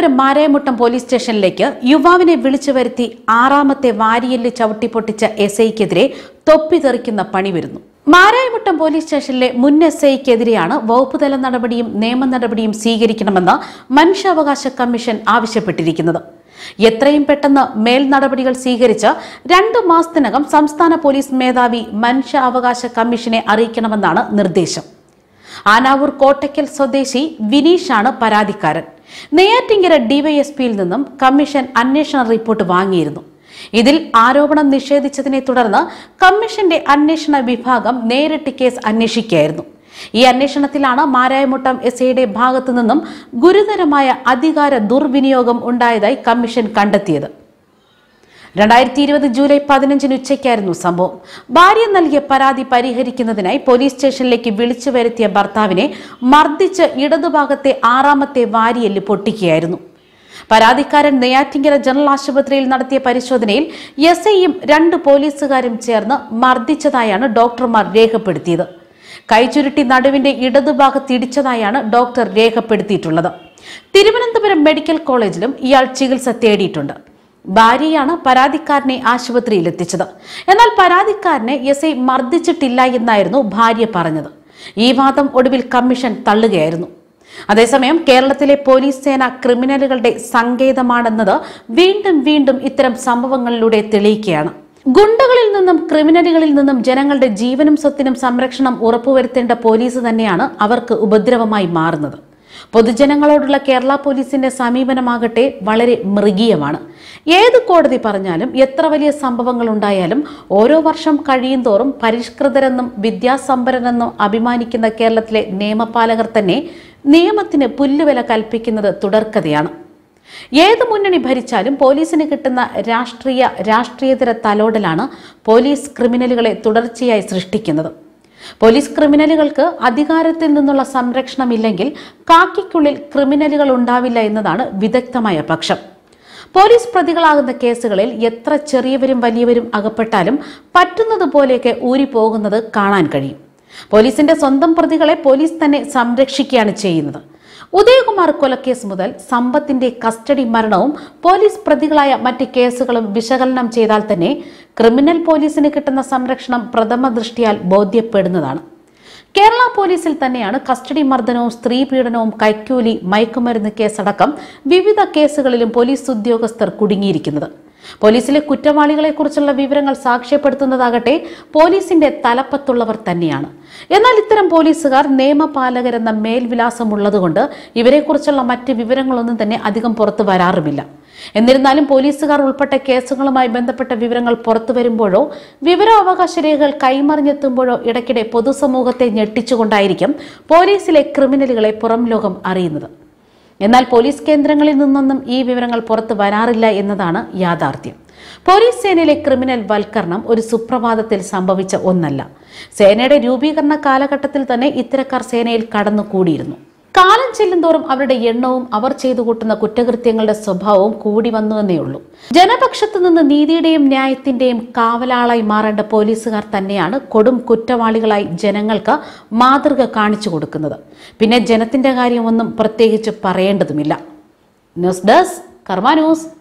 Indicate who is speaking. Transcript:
Speaker 1: Thiruvananthapuram Marayamuttam police സ്റ്റേഷനിലേക്ക് യുവാവിനെ വിളിച്ചു വരുത്തി ആറാമത്തെ വാരിയല്ല് ചവിട്ടിപ്പൊട്ടിച്ച എസ് ഐക്കെതിരെ തൊപ്പി തെറിക്കുന്ന പണി വരുന്നു മാരായമുട്ടം പോലീസ് സ്റ്റേഷനിലെ മുൻ എസ് ഐക്കെതിരെയാണ് വകുപ്പുതല നടപടിയും നിയമ നടപടിയും സ്വീകരിക്കണമെന്ന് മനുഷ്യാവകാശ കമ്മീഷൻ ആവശ്യപ്പെട്ടിരിക്കുന്നത് എത്രയും പെട്ടെന്ന് മേൽ നടപടികൾ സ്വീകരിച്ച് രണ്ടു മാസത്തിനകം സംസ്ഥാന പോലീസ് മേധാവി മനുഷ്യാവകാശ കമ്മീഷനെ അറിയിക്കണമെന്നാണ് നിർദ്ദേശം ആനാവൂർ കോട്ടയ്ക്കൽ സ്വദേശി വിനീഷാണ് പരാതിക്കാരൻ നെയ്യാറ്റിങ്കര ഡിവൈഎസ്പിയിൽ നിന്നും കമ്മീഷൻ അന്വേഷണ റിപ്പോർട്ട് വാങ്ങിയിരുന്നു ഇതിൽ ആരോപണം നിഷേധിച്ചതിനെ തുടർന്ന് കമ്മീഷന്റെ അന്വേഷണ വിഭാഗം നേരിട്ട് കേസ് അന്വേഷിക്കുകയായിരുന്നു ഈ അന്വേഷണത്തിലാണ് മാരായമുട്ടം എസ് ഐയുടെ ഭാഗത്തു നിന്നും ഗുരുതരമായ അധികാര ദുർവിനിയോഗം ഉണ്ടായതായി കമ്മീഷൻ കണ്ടെത്തിയത് രണ്ടായിരത്തി ഇരുപത് ജൂലൈ പതിനഞ്ചിന് ഉച്ചയ്ക്കായിരുന്നു സംഭവം ഭാര്യ നൽകിയ പരാതി പരിഹരിക്കുന്നതിനായി പോലീസ് സ്റ്റേഷനിലേക്ക് വിളിച്ചു വരുത്തിയ ഭർത്താവിനെ മർദ്ദിച്ച് ഇടതുഭാഗത്തെ ആറാമത്തെ വാരിയെല്ല് പൊട്ടിക്കുകയായിരുന്നു പരാതിക്കാരൻ നെയ്യാറ്റിങ്കര ജനറൽ ആശുപത്രിയിൽ നടത്തിയ പരിശോധനയിൽ എസ് ഐയും രണ്ട് പോലീസുകാരും ചേർന്ന് മർദ്ദിച്ചതായാണ് ഡോക്ടർമാർ രേഖപ്പെടുത്തിയത് കൈചുരുട്ടി നടുവിന്റെ ഇടതുഭാഗത്ത് ഇടിച്ചതായാണ് ഡോക്ടർ രേഖപ്പെടുത്തിയിട്ടുള്ളത് തിരുവനന്തപുരം മെഡിക്കൽ കോളേജിലും ഇയാൾ ചികിത്സ തേടിയിട്ടുണ്ട് ഭാര്യയാണ് പരാതിക്കാരനെ ആശുപത്രിയിൽ എത്തിച്ചത് എന്നാൽ പരാതിക്കാരനെ എസ് ഐ മർദ്ദിച്ചിട്ടില്ല എന്നായിരുന്നു ഭാര്യ പറഞ്ഞത് ഈ വാദം ഒടുവിൽ കമ്മീഷൻ തള്ളുകയായിരുന്നു അതേസമയം കേരളത്തിലെ പോലീസ് സേന ക്രിമിനലുകളുടെ സങ്കേതമാണെന്നത് വീണ്ടും വീണ്ടും ഇത്തരം സംഭവങ്ങളിലൂടെ തെളിയിക്കുകയാണ് ഗുണ്ടകളിൽ നിന്നും ക്രിമിനലുകളിൽ നിന്നും ജനങ്ങളുടെ ജീവനും സ്വത്തിനും സംരക്ഷണം ഉറപ്പുവരുത്തേണ്ട പോലീസ് തന്നെയാണ് അവർക്ക് ഉപദ്രവമായി മാറുന്നത് പൊതുജനങ്ങളോടുള്ള കേരള പോലീസിന്റെ സമീപനമാകട്ടെ വളരെ മൃഗീയമാണ് ഏത് കോടതി പറഞ്ഞാലും എത്ര വലിയ സംഭവങ്ങൾ ഉണ്ടായാലും ഓരോ വർഷം കഴിയും തോറും പരിഷ്കൃതരെന്നും വിദ്യാസമ്പന്നരെന്നും അഭിമാനിക്കുന്ന കേരളത്തിലെ നിയമപാലകർ തന്നെ നിയമത്തിന് പുല്ലുവില കൽപ്പിക്കുന്നത് തുടർക്കഥയാണ് ഏത് മുന്നണി ഭരിച്ചാലും പോലീസിന് കിട്ടുന്ന രാഷ്ട്രീയ രാഷ്ട്രീയതര തലോടലാണ് പോലീസ് ക്രിമിനലുകളെ തുടർച്ചയായി സൃഷ്ടിക്കുന്നത് പോലീസ് ക്രിമിനലുകൾക്ക് അധികാരത്തിൽ നിന്നുള്ള സംരക്ഷണമില്ലെങ്കിൽ കാക്കിക്കുള്ളിൽ ക്രിമിനലുകൾ ഉണ്ടാവില്ല എന്നതാണ് വിദഗ്ധമായ പക്ഷം പോലീസ് പ്രതികളാകുന്ന കേസുകളിൽ എത്ര ചെറിയവരും വലിയവരും അകപ്പെട്ടാലും പറ്റുന്നത് പോലെയൊക്കെ ഊരിപ്പോകുന്നത് കാണാൻ കഴിയും പോലീസിന്റെ സ്വന്തം പ്രതികളെ പോലീസ് തന്നെ സംരക്ഷിക്കുകയാണ് ചെയ്യുന്നത് ഉദയകുമാർ കൊലക്കേസ് മുതൽ സമ്പത്തിന്റെ കസ്റ്റഡി മരണവും പോലീസ് പ്രതികളായ മറ്റ് കേസുകളും വിശകലനം ചെയ്താൽ തന്നെ ക്രിമിനൽ പോലീസിന് കിട്ടുന്ന സംരക്ഷണം പ്രഥമ ദൃഷ്ടിയാൽ ബോധ്യപ്പെടുന്നതാണ് കേരള പോലീസിൽ തന്നെയാണ് കസ്റ്റഡി മർദ്ദനവും സ്ത്രീ പീഡനവും കൈക്കൂലി മയക്കുമരുന്ന് കേസടക്കം വിവിധ കേസുകളിലും പോലീസ് ഉദ്യോഗസ്ഥർ കുടുങ്ങിയിരിക്കുന്നത് പോലീസിലെ കുറ്റവാളികളെക്കുറിച്ചുള്ള വിവരങ്ങൾ സാക്ഷ്യപ്പെടുത്തുന്നതാകട്ടെ പോലീസിന്റെ തലപ്പത്തുള്ളവർ തന്നെയാണ് എന്നാൽ ഇത്തരം പോലീസുകാർ നിയമപാലകരെന്ന മേൽവിലാസമുള്ളതുകൊണ്ട് ഇവരെക്കുറിച്ചുള്ള മറ്റ് വിവരങ്ങളൊന്നും തന്നെ അധികം പുറത്തു വരാറുമില്ല എന്നിരുന്നാലും പോലീസുകാർ ഉൾപ്പെട്ട കേസുകളുമായി ബന്ധപ്പെട്ട വിവരങ്ങൾ പുറത്തു വരുമ്പോഴോ വിവരാവകാശ രേഖകൾ കൈമറിഞ്ഞെത്തുമ്പോഴോ ഇടയ്ക്കിടെ പൊതുസമൂഹത്തെ ഞെട്ടിച്ചുകൊണ്ടായിരിക്കും പോലീസിലെ ക്രിമിനലുകളെ പുറം ലോകം അറിയുന്നത് എന്നാൽ പോലീസ് കേന്ദ്രങ്ങളിൽ നിന്നൊന്നും ഈ വിവരങ്ങൾ പുറത്തു വരാറില്ല എന്നതാണ് യാഥാർത്ഥ്യം പോലീസ് സേനയിലെ ക്രിമിനൽ വൽക്കരണം ഒരു സുപ്രഭാതത്തിൽ സംഭവിച്ച ഒന്നല്ല സേനയുടെ രൂപീകരണ കാലഘട്ടത്തിൽ തന്നെ ഇത്തരക്കാർ സേനയിൽ കടന്നുകൂടിയിരുന്നു കാലം ചെല്ലുന്തോറും അവരുടെ എണ്ണവും അവർ ചെയ്തു കൂട്ടുന്ന കുറ്റകൃത്യങ്ങളുടെ സ്വഭാവവും കൂടി വന്നുവെന്നേ ഉള്ളൂ ജനപക്ഷത്തു നിന്ന് നീതിയുടെയും ന്യായത്തിന്റെയും കാവലാളായി മാറേണ്ട പോലീസുകാർ തന്നെയാണ് കൊടും കുറ്റവാളികളായി ജനങ്ങൾക്ക് മാതൃക കാണിച്ചു കൊടുക്കുന്നത് പിന്നെ ജനത്തിന്റെ കാര്യമൊന്നും പ്രത്യേകിച്ച് പറയേണ്ടതുമില്ല ന്യൂസ് ഡെസ്ക് കർമ്മ ന്യൂസ്